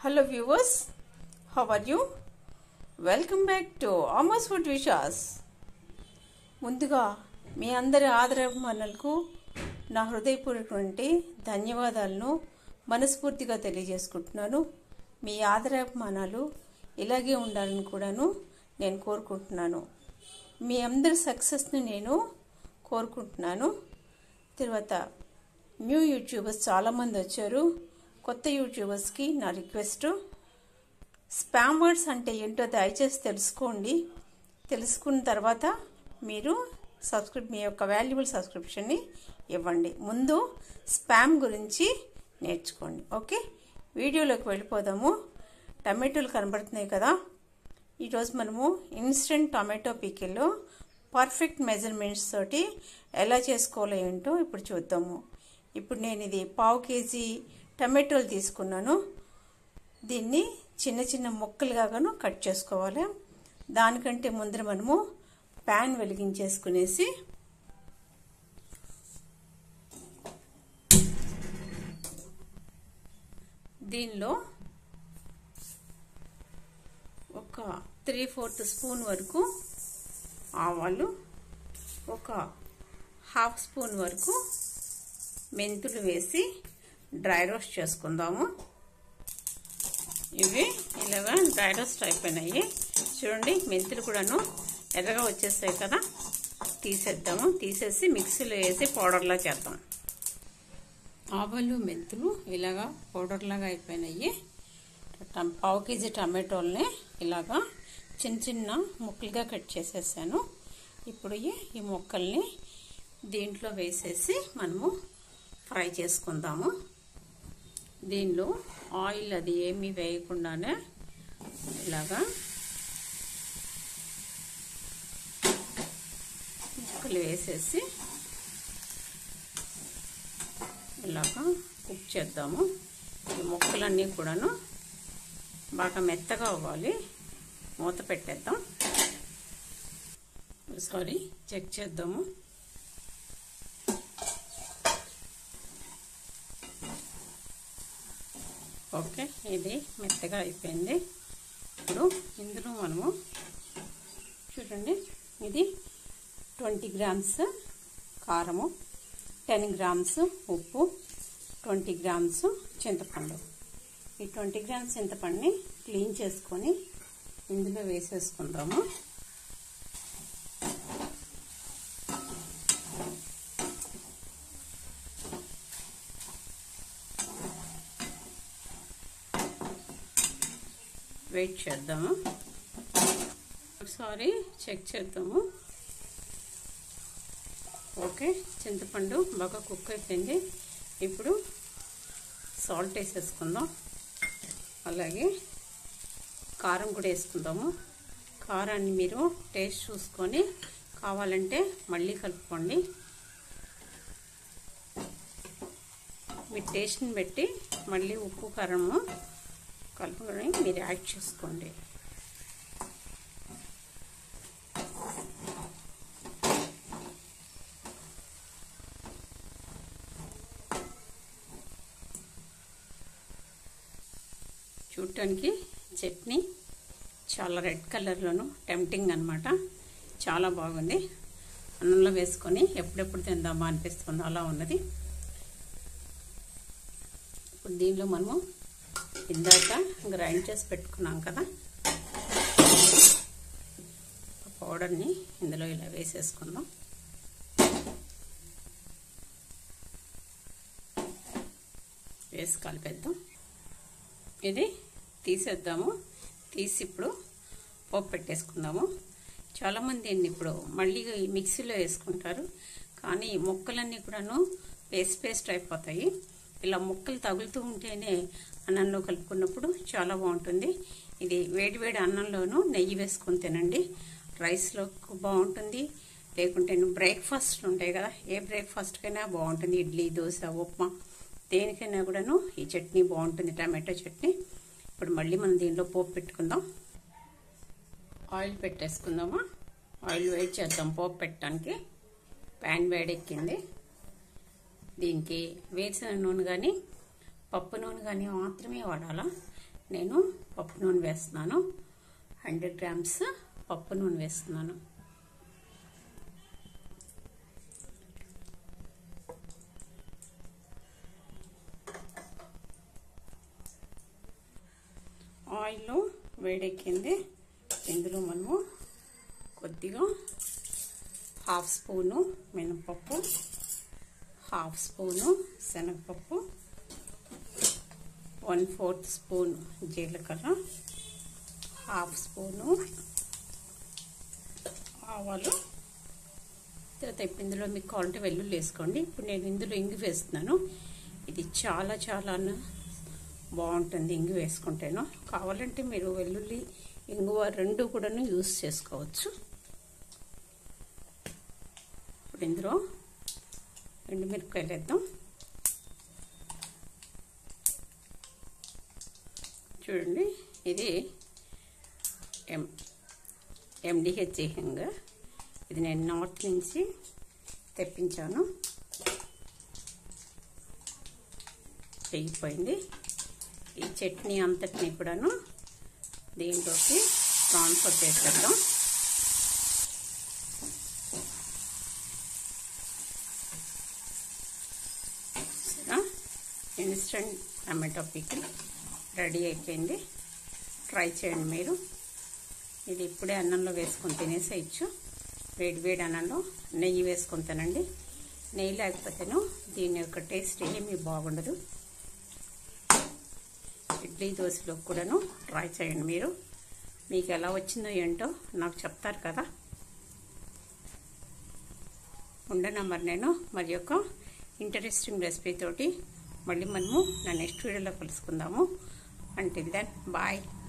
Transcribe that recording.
Hello viewers, how are you? Welcome back to ఆమోస్ food విషాస్ ముందుగా మీ అందరి ఆదరాభిమానులకు నా హృదయపూర్వకటువంటి ధన్యవాదాలను మనస్ఫూర్తిగా తెలియజేసుకుంటున్నాను మీ ఆదరాభిమానాలు ఇలాగే ఉండాలని కూడాను నేను కోరుకుంటున్నాను మీ అందరి సక్సెస్ని నేను కోరుకుంటున్నాను తర్వాత న్యూ యూట్యూబర్స్ చాలామంది వచ్చారు కొత్త యూట్యూబర్స్కి నా రిక్వెస్ట్ స్పామ్ వర్డ్స్ అంటే ఏంటో దయచేసి తెలుసుకోండి తెలుసుకున్న తర్వాత మీరు సబ్స్క్రిప్ మీ యొక్క వాల్యుబుల్ సబ్స్క్రిప్షన్ని ఇవ్వండి ముందు స్పామ్ గురించి నేర్చుకోండి ఓకే వీడియోలోకి వెళ్ళిపోదాము టమాటోలు కనబడుతున్నాయి కదా ఈరోజు మనము ఇన్స్టెంట్ టమాటో పీకిల్లో పర్ఫెక్ట్ మెజర్మెంట్స్ తోటి ఎలా చేసుకోవాలో ఏంటో ఇప్పుడు చూద్దాము ఇప్పుడు నేను ఇది పావు కేజీ టమాటోలు తీసుకున్నాను దీన్ని చిన్న చిన్న ముక్కలుగాను కట్ చేసుకోవాలి దానికంటే ముందర మనము ప్యాన్ వెలిగించేసుకునేసి దీనిలో ఒక త్రీ ఫోర్త్ స్పూన్ వరకు ఆవాలు ఒక హాఫ్ స్పూన్ వరకు మెంతులు వేసి డ్రై రోస్ట్ చేసుకుందాము ఇవి ఇలాగా డ్రై రోస్ట్ అయిపోయినాయి చూడండి మెంతులు కూడాను ఎర్రగా వచ్చేస్తాయి కదా తీసేద్దాము తీసేసి మిక్సీలో వేసి పౌడర్లా చేద్దాం ఆవాలు మెంతులు ఇలాగా పౌడర్లాగా అయిపోయినాయి పావు కేజీ టమాటోల్ని ఇలాగా చిన్న చిన్న ముక్కలుగా కట్ చేసేసాను ఇప్పుడు ఈ ముక్కల్ని దీంట్లో వేసేసి మనము ఫ్రై చేసుకుందాము దీనిలో ఆయిల్ అది ఏమీ వేయకుండానే ఇలాగా ముక్కలు వేసేసి ఇలాగా కుక్ చేద్దాము ఈ ముక్కలన్నీ కూడాను బాగా మెత్తగా అవ్వాలి మూత పెట్టేద్దాం సారీ చెక్ చేద్దాము ఓకే ఇది మెత్తగా అయిపోయింది ఇప్పుడు ఇందులో మనము చూడండి ఇది ట్వంటీ గ్రామ్స్ కారము టెన్ గ్రామ్స్ ఉప్పు ట్వంటీ గ్రామ్స్ చింతపండు ఈ ట్వంటీ గ్రామ్స్ చింతపండుని క్లీన్ చేసుకొని ఇందులో వేసేసుకుందాము వెయిట్ చేద్దాము ఒకసారి చెక్ చేద్దాము ఓకే చింతపండు బాగా కుక్ అయిపోయింది ఇప్పుడు సాల్ట్ వేసేసుకుందాం అలాగే కారం కూడా వేసుకుందాము కారాన్ని మీరు టేస్ట్ చూసుకొని కావాలంటే మళ్ళీ కలుపుకోండి మీ టేస్ట్ని బట్టి మళ్ళీ ఉప్పు కారము కలుపుకొని మీరు యాడ్ చేసుకోండి చూడటానికి చట్నీ చాలా రెడ్ కలర్లోను టెంప్టింగ్ అనమాట చాలా బాగుంది అన్నంలో వేసుకొని ఎప్పుడెప్పుడు తిందామా అనిపిస్తుంది అలా ఉన్నది ఇప్పుడు దీనిలో మనము ఇందాక గ్రైండ్ చేసి పెట్టుకున్నాం కదా పౌడర్ని ఇందులో ఇలా వేసేసుకుందాం వేసి కలిపేద్దాం ఇది తీసేద్దాము తీసి ఇప్పుడు పోపు పెట్టేసుకుందాము చాలామంది ఏంటి ఇప్పుడు మళ్ళీ మిక్సీలో వేసుకుంటారు కానీ ముక్కలన్నీ కూడాను పేస్ట్ పేస్ట్ అయిపోతాయి ఇలా ముక్కలు తగులుతూ ఉంటేనే అన్నంలో కలుపుకున్నప్పుడు చాలా బాగుంటుంది ఇది వేడి వేడి అన్నంలోనూ నెయ్యి వేసుకొని తినండి రైస్లో బాగుంటుంది లేకుంటే బ్రేక్ఫాస్ట్ ఉంటాయి కదా ఏ బ్రేక్ఫాస్ట్కైనా బాగుంటుంది ఇడ్లీ దోశ ఉప్మా దేనికైనా కూడాను ఈ చట్నీ బాగుంటుంది టమాటో చట్నీ ఇప్పుడు మళ్ళీ మనం దీనిలో పోపు పెట్టుకుందాం ఆయిల్ పెట్టేసుకుందామా ఆయిల్ వేడి చేద్దాం పోపు పెట్టడానికి ప్యాన్ వేడెక్కింది దీనికి వేరుశనగ నూనె కానీ పప్పు నూనె కానీ మాత్రమే వాడాలా నేను పప్పు నూనె వేస్తున్నాను హండ్రెడ్ గ్రామ్స్ పప్పు నూనె వేస్తున్నాను ఆయిల్ వేడెక్కింది ఇందులో మనము కొద్దిగా హాఫ్ స్పూను మినపప్పు హాఫ్ స్పూను శనగపప్పు వన్ ఫోర్త్ స్పూన్ జీలకర్ర హాఫ్ స్పూను ఆవాలు తర్వాత ఇప్పుడు ఇందులో మీకు కావాలంటే వెల్లుల్లి వేసుకోండి ఇప్పుడు నేను ఇందులో ఇంగు వేస్తున్నాను ఇది చాలా చాలా బాగుంటుంది ఇంగు వేసుకుంటేను కావాలంటే మీరు వెల్లుల్లి ఇంగువ రెండు కూడాను యూస్ చేసుకోవచ్చు ఇప్పుడు ఇందులో ఎండుమిరపకాయలు వేద్దాం చూడండి ఇది ఎం ఎండిహెచ్ హింగ్ ఇది నేను నార్త్ నుంచి తెప్పించాను చెయ్యిపోయింది ఈ చట్నీ అంతటిని కూడాను దీంట్లోకి ట్రాన్స్ఫర్ చేసేద్దాం ఇన్స్టెంట్ టమాటో పికిల్ రెడీ అయిపోయింది ట్రై చేయండి మీరు ఇది ఇప్పుడే అన్నంలో వేసుకొని తినేసేయచ్చు వేడి వేడి అన్నంలో నెయ్యి వేసుకొని తినండి నెయ్యి లేకపోతేను దీని యొక్క టేస్ట్ ఏమీ బాగుండదు ఇడ్లీ దోశలో కూడాను ట్రై చేయండి మీరు మీకు ఎలా వచ్చిందో ఏంటో నాకు చెప్తారు కదా ఉండనా మరి నేను మరి యొక్క ఇంట్రెస్టింగ్ రెసిపీ తోటి మళ్ళీ మనము నా నెక్స్ట్ వీడియోలో కలుసుకుందాము అంటే దెన్ బాయ్